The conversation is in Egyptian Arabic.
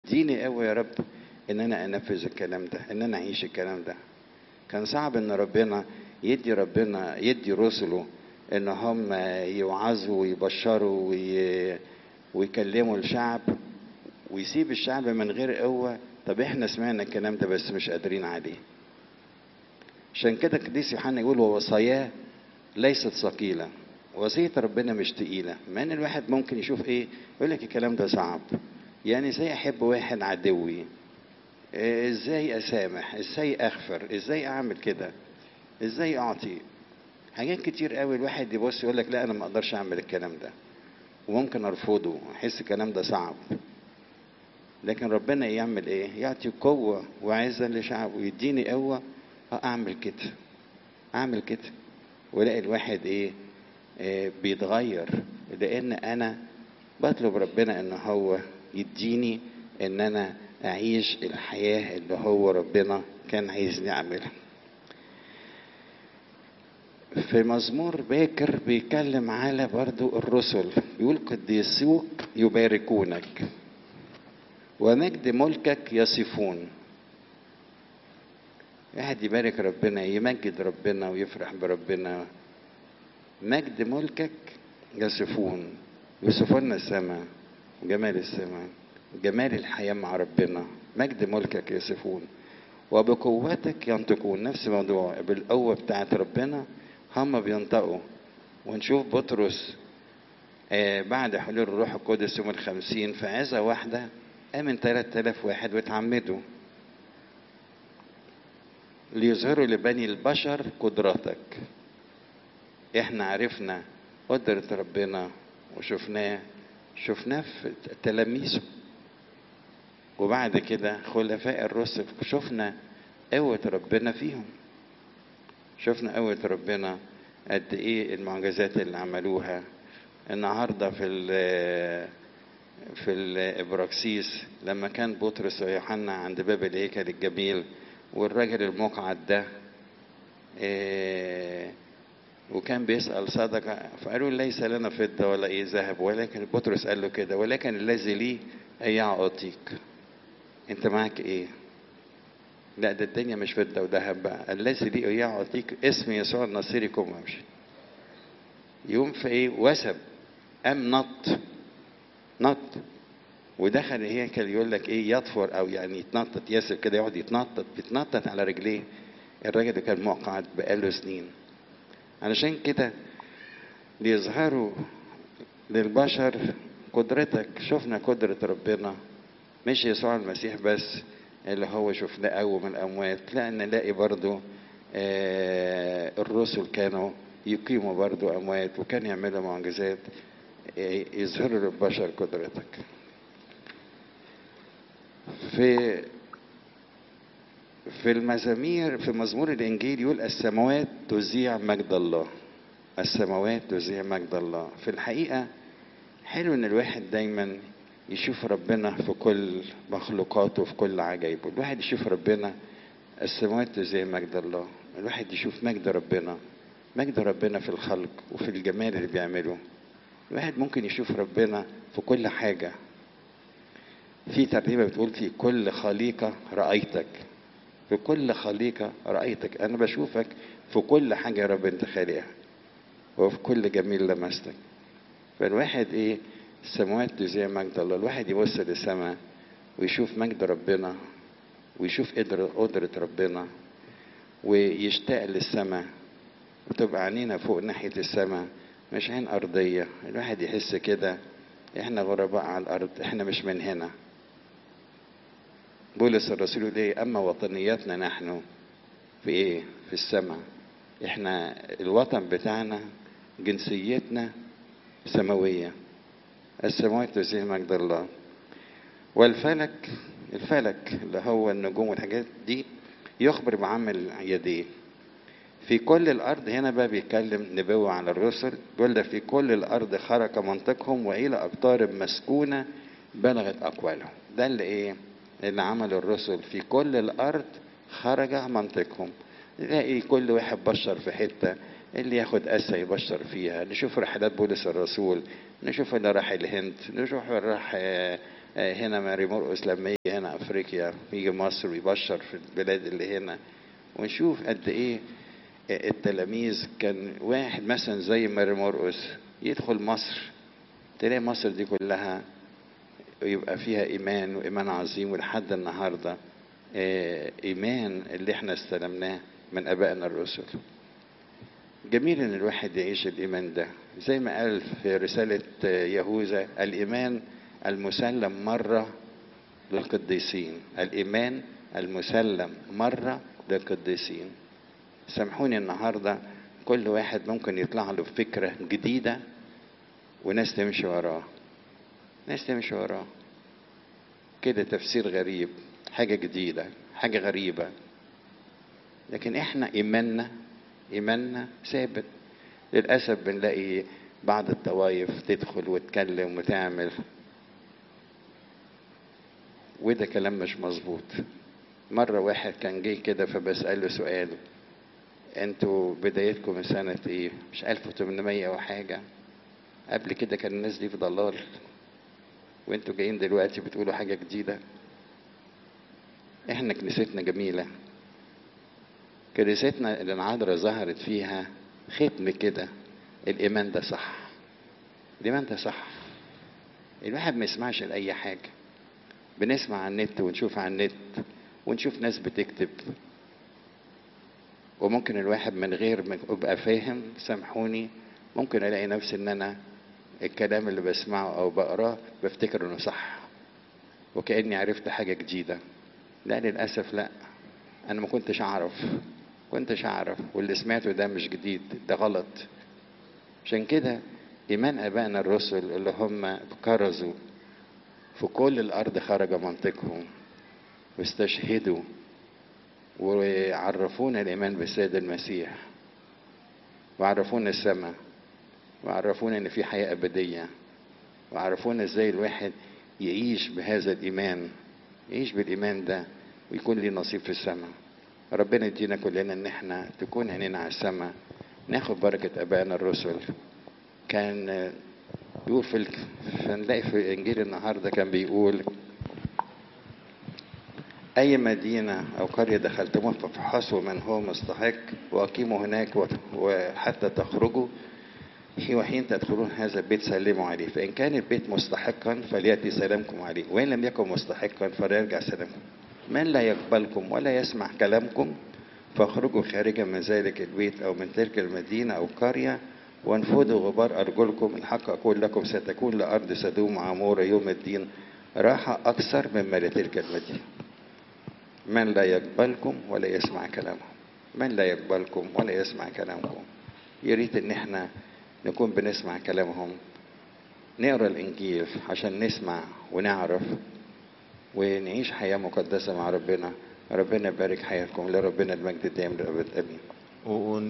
اديني قوي يا رب ان انا انفذ الكلام ده ان انا اعيش الكلام ده كان صعب ان ربنا يدي ربنا يدي رسله ان هم يوعظوا ويبشروا وي... ويكلموا الشعب ويسيب الشعب من غير قوة طب احنا سمعنا الكلام ده بس مش قادرين عليه عشان كده قديس يوحنا يقول ووصاياه ليست ثقيلة وصية ربنا مش تقيلة مع ان الواحد ممكن يشوف ايه يقول لك الكلام ده صعب يعني ازاي احب واحد عدوي إيه ازاي اسامح ازاي اغفر ازاي اعمل كده ازاي اعطي حاجات كتير قوي الواحد يبص يقول لك لا انا ما اقدرش اعمل الكلام ده وممكن ارفضه احس الكلام ده صعب لكن ربنا يعمل ايه يعطي قوة وعزة لشعبه يديني قوة اعمل كده اعمل كده ولاقي الواحد ايه, إيه بيتغير لان انا بطلب ربنا ان هو يديني ان انا اعيش الحياة اللي هو ربنا كان عايزني اعملها في مزمور باكر بيتكلم على برضو الرسل يقول قديسوك يباركونك ومجد ملكك يصفون واحد يبارك ربنا يمجد ربنا ويفرح بربنا مجد ملكك يصفون يوصفون السماء وجمال السماء جمال الحياة مع ربنا مجد ملكك يصفون وبقوتك ينطقون نفس الموضوع بالقوة بتاعت ربنا هم بينطقوا ونشوف بطرس آه بعد حلول الروح القدس يوم الخمسين في عزة واحدة آمن ثلاثة آلاف واحد واتعمدوا ليظهروا لبني البشر قدرتك احنا عرفنا قدرة ربنا وشفناه شفناه في تلاميذه وبعد كده خلفاء الرسل شفنا قوة ربنا فيهم شفنا قوة ربنا قد ايه المعجزات اللي عملوها النهارده في ال في الابراكسيس لما كان بطرس ويوحنا عند باب الهيكل الجميل والراجل المقعد ده إيه وكان بيسأل صدقة فقالوا ليس لنا فضة ولا ايه ذهب ولكن بطرس قال له كده ولكن الذي لي اياه اعطيك انت معاك ايه لا ده الدنيا مش فضة وذهب بقى الذي لي اياه اعطيك اسم يسوع النصيري قم امشي يوم في ايه وسب قام نط نط ودخل الهيكل يقول لك ايه يطفر او يعني يتنطط ياسر كده يقعد يتنطط بيتنطط على رجليه الراجل ده كان مقعد بقاله سنين علشان كده ليظهروا للبشر قدرتك شفنا قدرة ربنا مش يسوع المسيح بس اللي هو شفناه قوم من الأموات لا نلاقي برضو آه الرسل كانوا يقيموا برضو أموات وكان يعملوا معجزات آه يظهروا للبشر قدرتك في في المزامير في مزمور الانجيل يقول السماوات تذيع مجد الله السماوات تذيع مجد الله في الحقيقه حلو ان الواحد دايما يشوف ربنا في كل مخلوقاته في كل عجائبه الواحد يشوف ربنا السماوات تذيع مجد الله الواحد يشوف مجد ربنا مجد ربنا في الخلق وفي الجمال اللي بيعمله الواحد ممكن يشوف ربنا في كل حاجه في ترنيمه بتقول في كل خليقه رايتك في كل خليقة رأيتك أنا بشوفك في كل حاجة يا رب أنت خالقها وفي كل جميل لمستك فالواحد إيه السماوات تذيع مجد الله الواحد يبص للسماء ويشوف مجد ربنا ويشوف قدرة ربنا ويشتاق للسماء وتبقى عينينا فوق ناحية السماء مش عين أرضية الواحد يحس كده احنا غرباء على الأرض احنا مش من هنا بولس الرسول يقول ايه اما وطنياتنا نحن في ايه في السماء احنا الوطن بتاعنا جنسيتنا سماوية السماوات تزيه مجد الله والفلك الفلك اللي هو النجوم والحاجات دي يخبر بعمل يديه في كل الارض هنا بقى بيتكلم نبوة على الرسل بيقول ده في كل الارض خرق منطقهم والى اقطار مسكونة بلغت اقوالهم ده اللي ايه اللي عمل الرسل في كل الارض خرج منطقهم نلاقي كل واحد بشر في حته اللي ياخد اسا يبشر فيها نشوف رحلات بولس الرسول نشوف اللي راح الهند نشوف اللي راح آه، هنا ماري مرقس لما يجي هنا افريقيا يجي مصر ويبشر في البلاد اللي هنا ونشوف قد ايه آه، التلاميذ كان واحد مثلا زي ماري مرقس يدخل مصر تلاقي مصر دي كلها يبقى فيها ايمان وايمان عظيم ولحد النهارده آه، ايمان اللي احنا استلمناه من ابائنا الرسل جميل ان الواحد يعيش الايمان ده زي ما قال في رساله آه، يهوذا الايمان المسلم مره للقديسين الايمان المسلم مره للقديسين سامحوني النهارده كل واحد ممكن يطلع له فكره جديده وناس تمشي وراه ناس تمشي وراه كده تفسير غريب حاجة جديدة حاجة غريبة لكن احنا ايماننا ايماننا ثابت للاسف بنلاقي بعض الطوائف تدخل وتكلم وتعمل وده كلام مش مظبوط مرة واحد كان جه كده فبسأله سؤال انتوا بدايتكم سنة ايه مش 1800 وحاجة قبل كده كان الناس دي في ضلال وانتوا جايين دلوقتي بتقولوا حاجة جديدة احنا كنيستنا جميلة كنيستنا اللي العذراء ظهرت فيها ختم كده الإيمان ده صح الإيمان ده صح الواحد ما يسمعش لأي حاجة بنسمع على النت ونشوف على النت ونشوف ناس بتكتب وممكن الواحد من غير ما يبقى فاهم سامحوني ممكن الاقي نفسي ان انا الكلام اللي بسمعه او بقراه بفتكر انه صح وكاني عرفت حاجه جديده لا للاسف لا انا ما كنتش اعرف كنتش اعرف واللي سمعته ده مش جديد ده غلط عشان كده ايمان ابائنا الرسل اللي هم كرزوا في كل الارض خرج منطقهم واستشهدوا وعرفونا الايمان بالسيد المسيح وعرفونا السماء وعرفونا ان في حياه ابديه وعرفونا ازاي الواحد يعيش بهذا الايمان يعيش بالايمان ده ويكون لي نصيب في السماء ربنا يدينا كلنا ان احنا تكون عينينا على السماء ناخد بركه ابائنا الرسل كان يقول في ال... فنلاقي في انجيل النهارده كان بيقول أي مدينة أو قرية دخلتموها فافحصوا من هو مستحق وأقيموا هناك وحتى تخرجوا وحين تدخلون هذا البيت سلموا عليه فإن كان البيت مستحقا فليأتي سلامكم عليه وإن لم يكن مستحقا فليرجع سلامكم من لا يقبلكم ولا يسمع كلامكم فاخرجوا خارجا من ذلك البيت أو من تلك المدينة أو قرية وانفضوا غبار أرجلكم الحق أقول لكم ستكون لأرض سدوم عمورة يوم الدين راحة أكثر مما لتلك المدينة من لا يقبلكم ولا يسمع كلامهم من لا يقبلكم ولا يسمع كلامكم يا ريت ان احنا نكون بنسمع كلامهم نقرا الانجيل عشان نسمع ونعرف ونعيش حياه مقدسه مع ربنا ربنا يبارك حياتكم لربنا المجد الدائم للابد امين